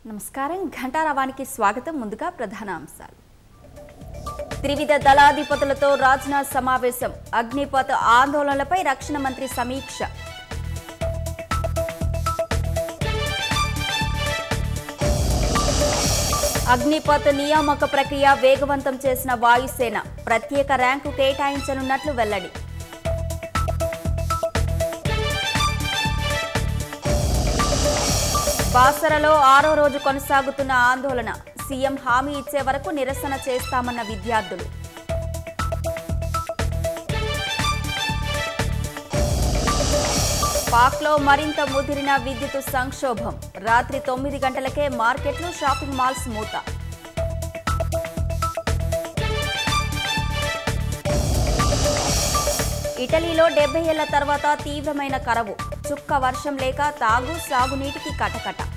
నమస్కారం ఘంటారావానికి స్వాగతం ముందుగా ప్రధాన అంశాలు త్రివిధ దళాధిపతులతో రాజ్నాథ్ సమావేశం అగ్నిపథ్ ఆందోళనలపై రక్షణ మంత్రి సమీక్ష అగ్నిపథ్ నియామక ప్రక్రియ వేగవంతం చేసిన వాయుసేన ప్రత్యేక ర్యాంకు కేటాయించనున్నట్లు వెల్లడి బాసరలో ఆరో రోజు కొనసాగుతున్న ఆందోళన సీఎం హామీ ఇచ్చే వరకు నిరసన చేస్తామన్న విద్యార్థులు పాక్లో మరింత ముదిరిన విద్యుత్ సంక్షోభం రాత్రి తొమ్మిది గంటలకే మార్కెట్లు షాపింగ్ మాల్స్ మూత ఇటలీలో డెబ్బై ఏళ్ల తర్వాత తీవ్రమైన కరవు చుక్క వర్షం లేక తాగు సాగునీటికి కటకట